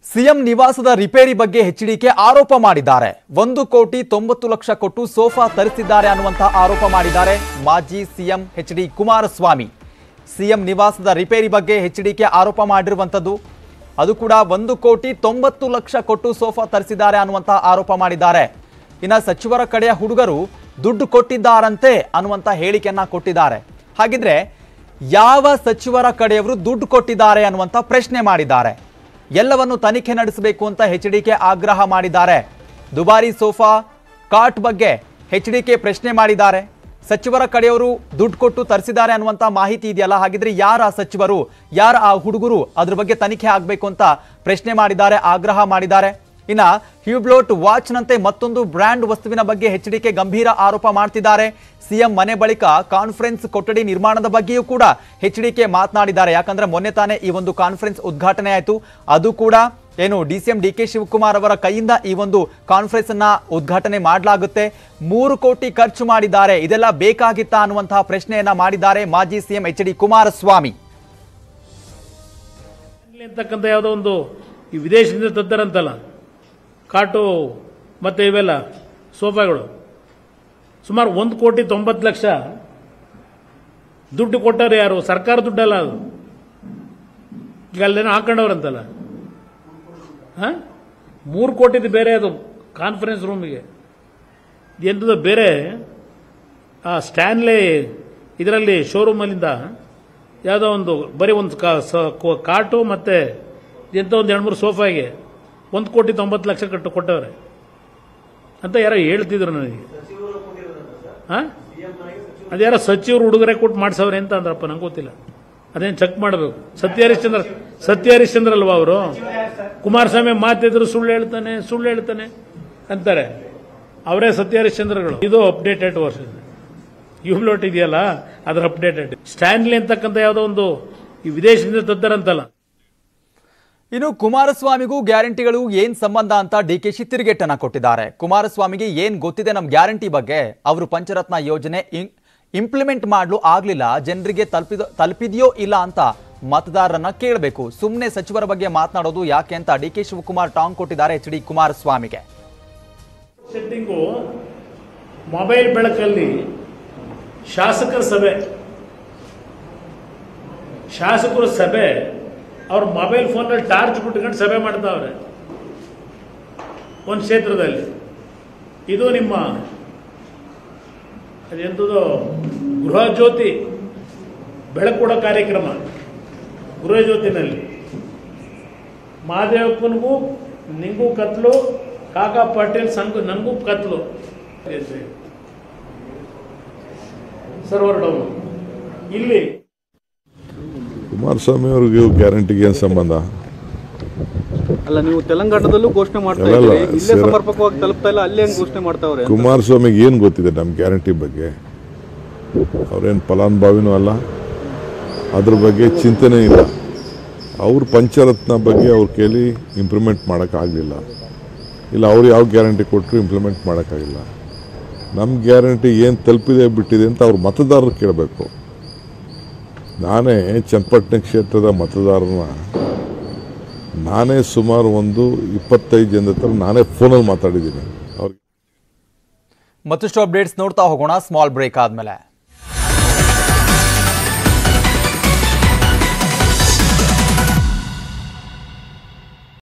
CM ನಿವಾಸದ ರಿಪೇರಿ ಬಗ್ಗೆ ಎಚ್ಡಿಕೆ ಆರೋಪ ಮಾಡಿದ್ದಾರೆ ಒಂದು ಕೋಟಿ ತೊಂಬತ್ತು ಲಕ್ಷ ಕೊಟ್ಟು ಸೋಫಾ ತರಿಸಿದ್ದಾರೆ ಅನ್ನುವಂತಹ ಆರೋಪ ಮಾಡಿದ್ದಾರೆ ಮಾಜಿ CM H D Kumaraswamy CM ನಿವಾಸದ ರಿಪೇರಿ ಬಗ್ಗೆ ಎಚ್ಡಿಕೆ ಆರೋಪ ಮಾಡಿರುವಂಥದ್ದು ಅದು ಕೂಡ ಒಂದು ಕೋಟಿ ತೊಂಬತ್ತು ಲಕ್ಷ ಕೊಟ್ಟು ಸೋಫಾ ತರಿಸಿದ್ದಾರೆ ಅನ್ನುವಂತಹ ಆರೋಪ ಮಾಡಿದ್ದಾರೆ ಇನ್ನ ಸಚಿವರ ಕಡೆಯ ಹುಡುಗರು ದುಡ್ಡು ಕೊಟ್ಟಿದ್ದಾರಂತೆ ಅನ್ನುವಂಥ ಹೇಳಿಕೆಯನ್ನ ಕೊಟ್ಟಿದ್ದಾರೆ ಹಾಗಿದ್ರೆ ಯಾವ ಸಚಿವರ ಕಡೆಯವರು ದುಡ್ಡು ಕೊಟ್ಟಿದ್ದಾರೆ ಅನ್ನುವಂಥ ಪ್ರಶ್ನೆ ಮಾಡಿದ್ದಾರೆ ಎಲ್ಲವನ್ನು ತನಿಖೆ ನಡೆಸಬೇಕು ಅಂತ ಎಚ್ಡಿಕೆ ಆಗ್ರಹ ಮಾಡಿದ್ದಾರೆ ದುಬಾರಿ ಸೋಫಾ ಕಾಟ್ ಬಗ್ಗೆ ಎಚ್ಡಿಕೆ ಪ್ರಶ್ನೆ ಮಾಡಿದ್ದಾರೆ ಸಚಿವರ ಕಡೆಯವರು ದುಡ್ಡು ಕೊಟ್ಟು ತರಿಸಿದ್ದಾರೆ ಅನ್ನುವಂಥ ಮಾಹಿತಿ ಇದೆಯಲ್ಲ ಹಾಗಿದ್ರೆ ಯಾರ ಆ ಸಚಿವರು ಯಾರ ಆ ಹುಡುಗರು ಅದ್ರ ಬಗ್ಗೆ ತನಿಖೆ ಆಗಬೇಕು ಅಂತ ಪ್ರಶ್ನೆ ಮಾಡಿದ್ದಾರೆ ಆಗ್ರಹ ಮಾಡಿದ್ದಾರೆ ಇನ್ನ ಹ್ಯೂಬ್ಲೋಟ್ ವಾಚ್ನಂತೆ ಮತ್ತೊಂದು ಬ್ರ್ಯಾಂಡ್ ವಸ್ತುವಿನ ಬಗ್ಗೆ ಎಚ್ಡಿಕೆ ಗಂಭೀರ ಆರೋಪ ಮಾಡ್ತಿದ್ದಾರೆ ಸಿಎಂ ಮನೆ ಬಳಿಕ ಕಾನ್ಫರೆನ್ಸ್ ಕೊಠಡಿ ನಿರ್ಮಾಣದ ಬಗ್ಗೆಯೂ ಕೂಡ ಎಚ್ಡಿಕೆ ಮಾತನಾಡಿದ್ದಾರೆ ಯಾಕಂದ್ರೆ ಮೊನ್ನೆ ತಾನೇ ಈ ಒಂದು ಕಾನ್ಫರೆನ್ಸ್ ಉದ್ಘಾಟನೆ ಆಯಿತು ಅದು ಕೂಡ ಏನು D C M D K Shivakumar ಅವರ ಕೈಯಿಂದ ಈ ಒಂದು ಕಾನ್ಫರೆನ್ಸ್ ಅನ್ನ ಉದ್ಘಾಟನೆ ಮಾಡಲಾಗುತ್ತೆ ಮೂರು ಕೋಟಿ ಖರ್ಚು ಮಾಡಿದ್ದಾರೆ ಇದೆಲ್ಲ ಬೇಕಾಗಿತ್ತಾ ಅನ್ನುವಂತಹ ಪ್ರಶ್ನೆಯನ್ನ ಮಾಡಿದ್ದಾರೆ ಮಾಜಿ ಸಿಎಂ ಎಚ್ ಡಿ ಕುಮಾರಸ್ವಾಮಿ ಇಲ್ಲಿ ಅಂತಕ್ಕಂಥ ಯಾವುದೋ ಒಂದು ಈ ವಿದೇಶದಿಂದ ತದ್ದಾರಂತಲ್ಲ ಕಾಟು ಮತ್ತೆ ಇವೆಲ್ಲ ಸೋಫಾಗಳು ಸುಮಾರು ಒಂದು ಕೋಟಿ ತೊಂಬತ್ತು ಲಕ್ಷ ದುಡ್ಡು ಕೊಟ್ಟವ್ರು ಯಾರು ಸರ್ಕಾರ ದುಡ್ಡಲ್ಲ ಅದು ಈಗ ಅಲ್ಲೇನೋ ಹಾಕೊಂಡವ್ರಂತಲ್ಲ ಹಾಂ ಮೂರು ಕೋಟಿದು ಬೇರೆ ಅದು ಕಾನ್ಫರೆನ್ಸ್ ರೂಮಿಗೆ ಎಂಥದ್ದು ಬೇರೆ ಆ ಸ್ಟ್ಯಾನ್ಲೆ ಇದರಲ್ಲಿ ಶೋರೂಮಲ್ಲಿಂದ ಯಾವುದೋ ಒಂದು ಬರೀ ಒಂದು ಕಾ- ಸ- ಕೋ- ಕಾಟು ಮತ್ತು ಎಂಥ ಒಂದು ಎರಡು ಮೂರು ಸೋಫಾಗೆ ಒಂದು ಕೋಟಿ ತೊಂಬತ್ತು ಲಕ್ಷ ಕಟ್ಟು ಕೊಟ್ಟವ್ರೆ ಅಂತ ಯಾರೋ ಹೇಳ್ತಿದ್ರು ನನಗೆ ಹಾಂ ಅದ್ಯಾರೋ ಸಚಿವರು ಉಡುಗೊರೆ ಕೊಟ್ಟು ಮಾಡಿಸವ್ರೆ ಅಂತ ಅಂದ್ರಪ್ಪ ನಂಗೆ ಗೊತ್ತಿಲ್ಲ ಅದೇನು ಚೆಕ್ ಮಾಡಬೇಕು ಸತ್ಯ ಹರಿಶ್ಚಂದ್ರ ಸತ್ಯ ಹರಿಶ್ಚಂದ್ರ ಅಲ್ವಾ ಅವರು ಕುಮಾರಸ್ವಾಮಿ ಮಾತಿದ್ರು ಸುಳ್ಳು ಹೇಳ್ತಾನೆ ಸುಳ್ಳು ಹೇಳ್ತಾನೆ ಅಂತಾರೆ ಅವರೇ ಸತ್ಯ ಹರಿಶ್ಚಂದ್ರಗಳು ಇದು ಅಪ್ಡೇಟೆಡ್ ವರ್ಷನ್ ಯೂಬ್ಲೋಟ್ ಇದೆಯಲ್ಲ ಅದರ ಅಪ್ಡೇಟೆಡ್ ಸ್ಟ್ಯಾನ್ಲಿ ಅಂತಕ್ಕಂಥ ಯಾವುದೋ ಒಂದು ಈ ವಿದೇಶದಿಂದ ತದ್ದಾರಂತಲ್ಲ ಇನ್ನು ಕುಮಾರಸ್ವಾಮಿಗೂ ಗ್ಯಾರಂಟಿಗಳು ಏನ್ ಸಂಬಂಧ ಅಂತ ಡಿ ಕೆ ಶಿ ತಿರುಗೇಟನ್ನ ಕೊಟ್ಟಿದ್ದಾರೆ ಕುಮಾರಸ್ವಾಮಿಗೆ ಏನ್ ಗೊತ್ತಿದೆ ನಮ್ ಗ್ಯಾರಂಟಿ ಬಗ್ಗೆ ಅವರು ಪಂಚರತ್ನ ಯೋಜನೆ ಇಂಪ್ಲಿಮೆಂಟ್ ಮಾಡಲು ಆಗ್ಲಿಲ್ಲ ಜನರಿಗೆ ತಲುಪಿದ ತಲುಪಿದೆಯೋ ಇಲ್ಲ ಅಂತ ಮತದಾರರನ್ನ ಕೇಳಬೇಕು ಸುಮ್ಮನೆ ಸಚಿವರ ಬಗ್ಗೆ ಮಾತನಾಡೋದು ಯಾಕೆ ಅಂತ ಡಿ ಕೆ ಶಿವಕುಮಾರ್ ಟಾಂಗ್ ಕೊಟ್ಟಿದ್ದಾರೆ ಎಚ್ ಡಿ ಕುಮಾರಸ್ವಾಮಿಗೆ ಸೆಟ್ಟಿಂಗು ಮೊಬೈಲ್ ಬೆಳಕಲ್ಲಿ ಶಾಸಕರ ಸಭೆ ಶಾಸಕರ ಸಭೆ ಅವ್ರ ಮೊಬೈಲ್ ಫೋನಲ್ಲಿ ಟಾರ್ಚ್ ಬಿಟ್ಕೊಂಡು ಸಭೆ ಮಾಡ್ತಾವ್ರೆ ಒಂದು ಕ್ಷೇತ್ರದಲ್ಲಿ ಇದು ನಿಮ್ಮ ಅದೆಂಥದ್ದು ಗೃಹ ಜ್ಯೋತಿ ಬೆಳಕು ಕೊಡೋ ಕಾರ್ಯಕ್ರಮ ಗೃಹ ಜ್ಯೋತಿನಲ್ಲಿ ಮಹಾದೇವಪ್ಪನಿಗೂ ನಿಂಗೂ ಕತ್ಲು ಕಾಕಾ ಪಾಟೀಲ್ ಸಂಘ ನನಗೂ ಕತ್ಲು ಸರ್ವರ್ ಡೌನ್ ಇಲ್ಲಿ ಕುಮಾರಸ್ವಾಮಿ ಅವ್ರಿಗೆ ಗ್ಯಾರಂಟಿಗೆ ಏನು ಸಂಬಂಧ ಅಲ್ಲ ನೀವು ತೆಲಂಗಾಣದಲ್ಲೂ ಘೋಷಣೆ ಮಾಡ್ತಾ ಅಲ್ಲಲ್ಲ, ಇದ್ದೀರಿ ಇಲ್ಲೇ ಸೇರ- ಸಮರ್ಪಕವಾಗಿ ತಲುಪ್ತಾ ಇಲ್ಲ ಅಲ್ಲೇ ಹೆಂಗ್ ಘೋಷಣೆ ಮಾಡ್ತಾವ್ರೆ ಅಂತ. ಕುಮಾರಸ್ವಾಮಿಗೆ ಏನು ಗೊತ್ತಿದೆ ನಮ್ಮ ಗ್ಯಾರಂಟಿ ಬಗ್ಗೆ ಅವ್ರೇನು ಫಲಾನುಭವಿನೂ ಅಲ್ಲ ಅದ್ರ ಬಗ್ಗೆ ಚಿಂತನೆ ಇಲ್ಲ ಅವ್ರ ಪಂಚರತ್ನ ಬಗ್ಗೆ ಅವ್ರ ಕೇಳಿ ಇಂಪ್ಲಿಮೆಂಟ್ ಮಾಡೋಕ್ಕಾಗಲಿಲ್ಲ ಇಲ್ಲ ಅವ್ರು ಯಾವ ಗ್ಯಾರಂಟಿ ಕೊಟ್ಟರು ಇಂಪ್ಲಿಮೆಂಟ್ ಮಾಡೋಕ್ಕಾಗಿಲ್ಲ ನಮ್ಮ ಗ್ಯಾರಂಟಿ ಏನು ತಲುಪಿದೆ ಬಿಟ್ಟಿದೆ ಅಂತ ಅವ್ರ ಮತದಾರರು ಕೇಳಬೇಕು ನಾನೇ ಚನ್ನಪಟ್ಟಣ ಕ್ಷೇತ್ರದ ಮತದಾರನ ನಾನೇ ಸುಮಾರು ಒಂದು ಇಪ್ಪತ್ತೈದು ಜನದ ಹತ್ರ ನಾನೇ ಫೋನಲ್ಲಿ ಮಾತಾಡಿದ್ದೀನಿ ಅವ್ರಿಗೆ ಮತ್ತಷ್ಟು ಅಪ್ಡೇಟ್ಸ್ ನೋಡ್ತಾ ಹೋಗೋಣ ಸ್ಮಾಲ್ ಬ್ರೇಕ್ ಆದ್ಮೇಲೆ